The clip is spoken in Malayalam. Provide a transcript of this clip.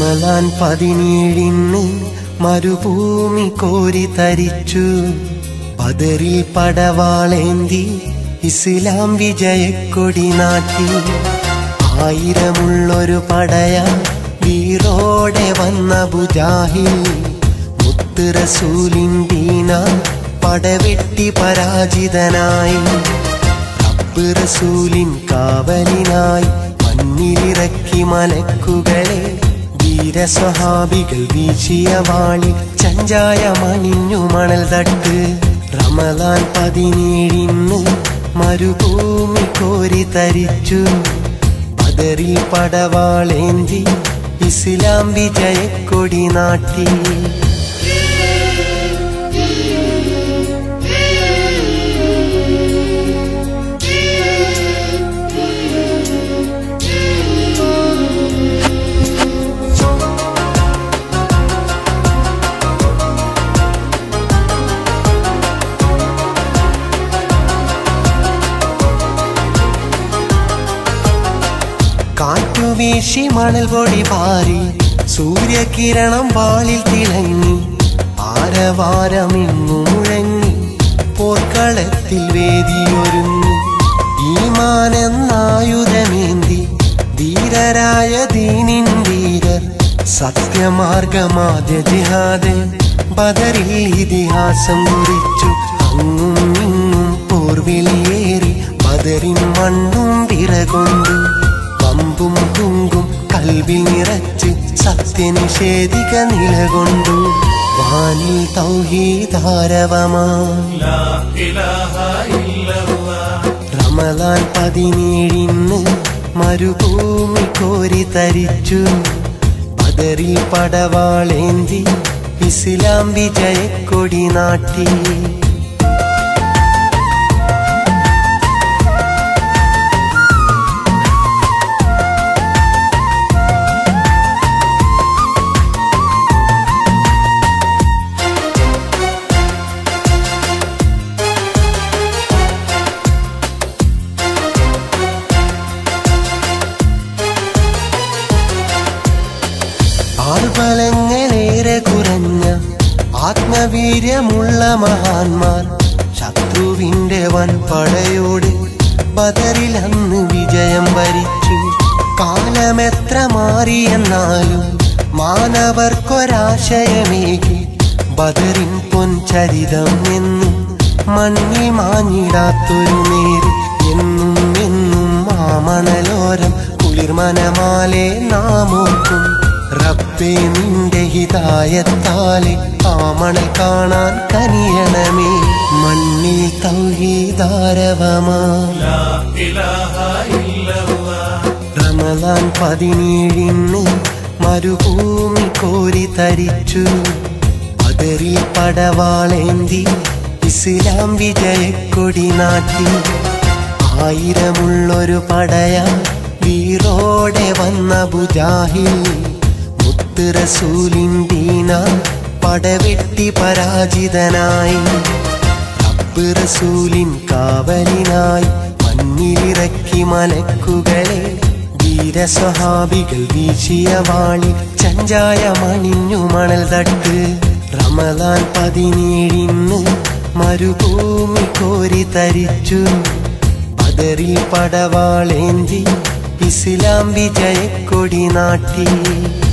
റമലാൻ പതിനേഴിന് മരുഭൂമി കോരി തരിച്ചു ബദറിൽ പടവാളേന്തി ഇസ്ലാം വിജയക്കൊടി നാട്ടി ആയിരമുള്ളൊരു പടയ വീറോടെ വന്ന ബുജാഹിൽ മുത്ത് റസൂലിൻ ദീന പടവെട്ടി പരാജിതനായി റബ്ബ് റസൂലിൻ കാവലിനായി മണ്ണിലിറക്കി മലക്കുകളെ വീരസ്വഹാബികൾ വീശിയ വാളി ചഞ്ചായ മണിഞ്ഞു മണൽ തട്ട് റമലാൻ പതിനേഴിന് മരുഭൂമി കോരി തരിച്ചു ബദറിൽ പടവാളേന്തി ഇസ്ലാം വിജയക്കൊടി നാട്ടി കാറ്റുവീശി മണൽ പൊടി പാറി സൂര്യകിരണം വാളിൽ തിളങ്ങി ആരവാരമിങ്ങു മുഴങ്ങി പോർക്കളത്തിൽ വേദിയൊരുങ്ങി ഈമാനെന്നായുധമേന്തി ധീരരായ ദീനിൻ വീരർ സത്യമാർഗമാദ്യ ജിഹാദ് ബദറിൽ ഇതിഹാസം കുറിച്ചു അങ്ങും ഇങ്ങും പോർവിളിയേറി ബദറിൻ മണ്ണും വിറകൊണ്ടു പമ്പും കുങ്കും കൽവിൽ നിറച്ച് സത്യനിഷേധിക നിലകൊണ്ടു വാനിൽ തൗഹീദാരവമാ റമലാൻ പതിനേഴിന് മരുഭൂമി കോരി തരിച്ചു ബദറിൽ പടവാളേന്തി ഇസ്ലാം വിജയക്കൊടി നാട്ടി ആർബലങ്ങളേറെ കുറഞ്ഞ ആത്മവീര്യമുള്ള മഹാന്മാർ ശത്രുവിന്റെ വൻപടയോട് ബദറിൽ അന്ന് വിജയം വരിച്ചു കാലമെത്ര മാറിയെന്നാലും മാനവർക്കൊരാശയമേകി ബദറിൻ പൊൻചരിതം എന്നും മണ്ണിൽ മാഞ്ഞിടാത്തൊരു നേര് എന്നും എന്നും മാമണലോരം കുളിർമനമാലെ നാമോക്കും റബ്ബേ നിന്റെ ഹിതായത്താലെ ആമണൽ കാണാൻ കനിയണമേ മണ്ണിൽ തൗഹീദാരവമാ റമലാൻ പതിനേഴിന് മരുഭൂമി കോരി തരിച്ചു ബദറിൽ പടവാളേന്തി ഇസ്ലാം വിജയക്കൊടി നാട്ടി ആയിരമുള്ളൊരു പടയ വീറോടെ വന്ന ബുജാഹിൽ മുത്ത് റസൂലിൻ ദീന പടവെട്ടി പരാജിതനായി റബ്ബ് റസൂലിൻ കാവലിനായി മണ്ണിലിറക്കി മലക്കുകളെ വീരസ്വഹാബികൾ വീശിയ വാളി ചഞ്ചായ മണിഞ്ഞു മണൽ തട്ട് റമലാൻ പതിനേഴിന് മരുഭൂമി കോരി തരിച്ചു ബദറിൽ പടവാളേന്തി ഇസ്ലാം വിജയക്കൊടി നാട്ടി